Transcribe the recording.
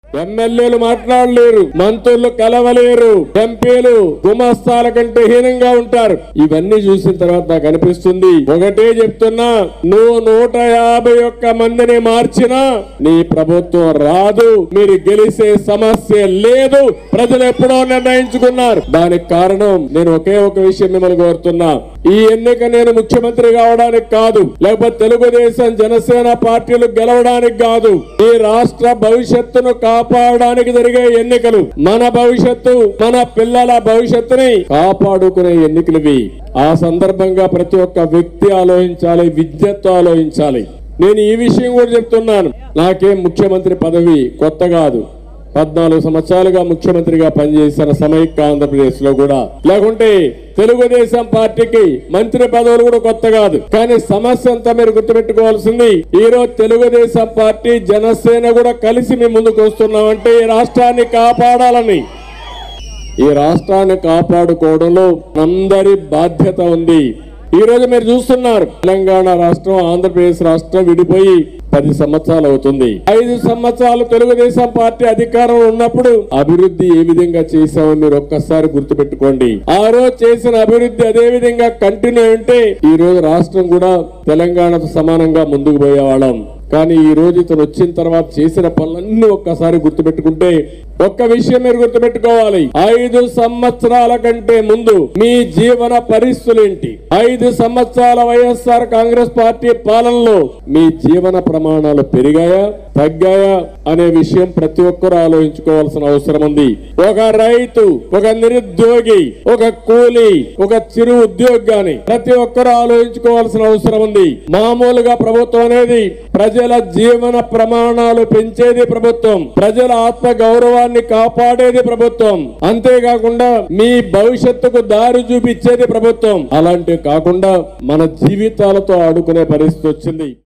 ఎమ్మెల్యేలు మాట్లాడలేరు మంత్రులు కలవలేరు ఎంపీలు గుమస్తాల కంటే హీనంగా ఉంటారు ఇవన్నీ చూసిన తర్వాత నాకు అనిపిస్తుంది ఒకటే చెప్తున్నా నువ్వు నూట యాభై ఒక్క మందిని మార్చినా నీ ప్రభుత్వం రాదు మీరు గెలిసే సమస్య లేదు ప్రజలు ఎప్పుడో నిర్ణయించుకున్నారు దానికి కారణం నేను ఒకే ఒక విషయం మిమ్మల్ని కోరుతున్నా ఈ ఎన్నిక నేను ముఖ్యమంత్రి కావడానికి కాదు లేకపోతే తెలుగుదేశం జనసేన పార్టీలు గెలవడానికి కాదు ఈ రాష్ట్ర భవిష్యత్తును కాపాడడానికి జరిగే ఎన్నికలు మన భవిష్యత్తు మన పిల్లల భవిష్యత్తుని కాపాడుకునే ఎన్నికలు ఇవి ఆ సందర్భంగా ప్రతి ఒక్క వ్యక్తి ఆలోచించాలి విద్యతో ఆలోచించాలి నేను ఈ విషయం కూడా చెప్తున్నాను నాకేం ముఖ్యమంత్రి పదవి కొత్త కాదు పద్నాలుగు సంవత్సరాలుగా ముఖ్యమంత్రిగా పనిచేసిన సమైక్య ఆంధ్రప్రదేశ్ లో కూడా లేకుంటే తెలుగుదేశం పార్టీకి మంత్రి పదవులు కూడా కొత్త కాదు కానీ సమస్య అంతా మీరు గుర్తుపెట్టుకోవాల్సింది ఈ రోజు తెలుగుదేశం పార్టీ జనసేన కూడా కలిసి మీ ముందుకు వస్తున్నామంటే ఈ రాష్ట్రాన్ని కాపాడాలని ఈ రాష్ట్రాన్ని కాపాడుకోవడంలో అందరి బాధ్యత ఉంది ఈ రోజు మీరు చూస్తున్నారు తెలంగాణ రాష్ట్రం ఆంధ్రప్రదేశ్ రాష్ట్రం విడిపోయి పది సంవత్సరాలు అవుతుంది ఐదు సంవత్సరాలు తెలుగుదేశం పార్టీ అధికారంలో ఉన్నప్పుడు అభివృద్ధి ఏ విధంగా చేశామో మీరు ఒక్కసారి గుర్తుపెట్టుకోండి ఆ రోజు చేసిన అభివృద్ధి అదే విధంగా కంటిన్యూ ఉంటే ఈ రోజు రాష్ట్రం కూడా తెలంగాణతో సమానంగా ముందుకు పోయేవాళ్ళం కానీ ఈ రోజు ఇతను వచ్చిన తర్వాత చేసిన పనులన్నీ ఒక్కసారి గుర్తుపెట్టుకుంటే ఒక్క విషయం మీరు గుర్తుపెట్టుకోవాలి ఐదు సంవత్సరాల కంటే ముందు మీ జీవన పరిస్థితులు ఏంటి ఐదు సంవత్సరాల వైఎస్ఆర్ కాంగ్రెస్ పార్టీ పాలనలో మీ జీవన ప్రమాణాలు పెరిగాయా తగ్గాయా అనే విషయం ప్రతి ఒక్కరూ ఆలోచించుకోవాల్సిన అవసరం ఉంది ఒక రైతు ఒక నిరుద్యోగి ఒక కూలి ఒక చిరు ఉద్యోగి గాని ప్రతి ఒక్కరూ ఆలోచించుకోవాల్సిన అవసరం ఉంది మామూలుగా ప్రభుత్వం అనేది ప్రజల జీవన ప్రమాణాలు పెంచేది ప్రభుత్వం ప్రజల ఆత్మ గౌరవాన్ని కాపాడేది ప్రభుత్వం అంతేకాకుండా మీ భవిష్యత్తుకు దారి చూపించేది ప్రభుత్వం అలాంటివి కాకుండా మన జీవితాలతో ఆడుకునే పరిస్థితి వచ్చింది